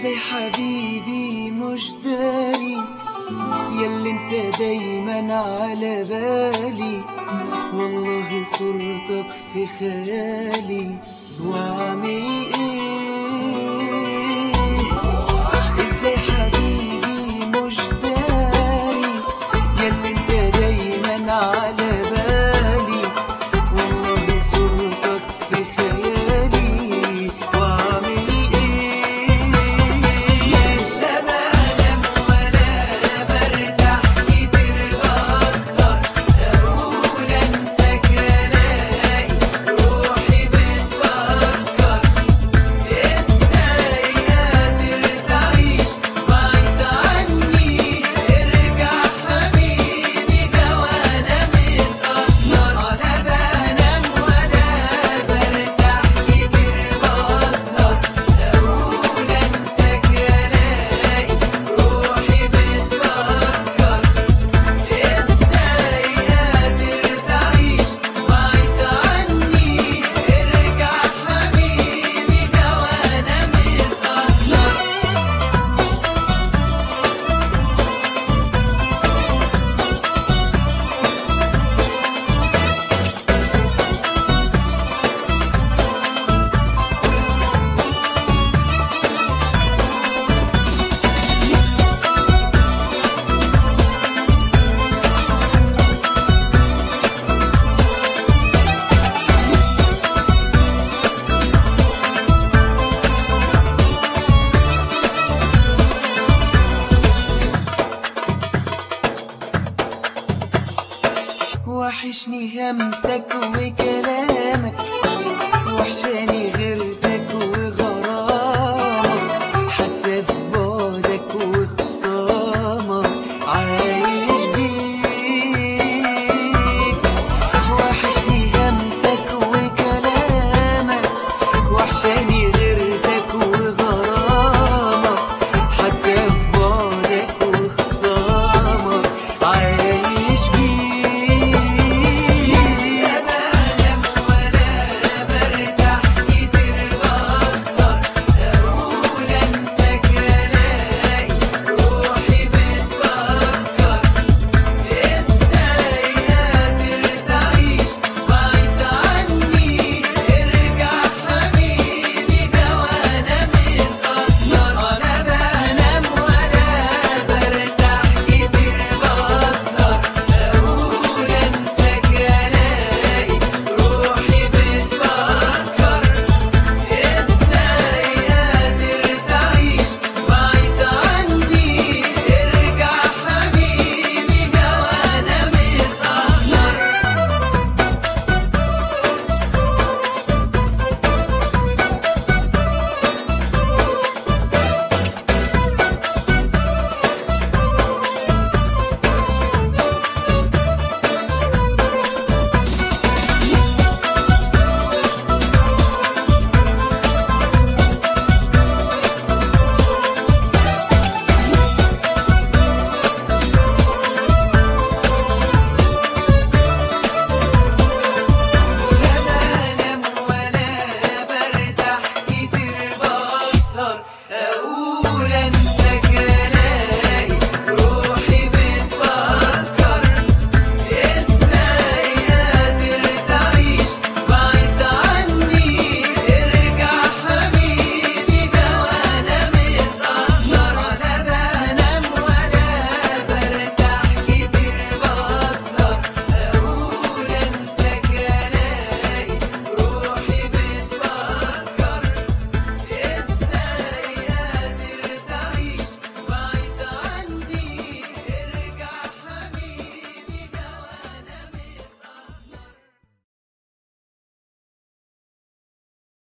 ازاي حبيبي مش داري ياللي انت دايما على بالي والله صورتك في خيالي واعمل ايه ازاي حبيبي مش داري ياللي انت دايما على بالي والله صورتك في خيالي واعمل ايه لا بنام ولا برتاح كتير بسهر اقول انساك الاقي روحي بتفكر ازاي قادر تعيش بعيد عني ارجع حبيبي ده وانا متأثر ولا بنام ولا برتاح كتير بسهر اقول انساك الاقي روحي بتفكر ازاي قادر تعيش بعيد عني ارجع حبيبي ده وانا متأثر وحشني همسك وكلامك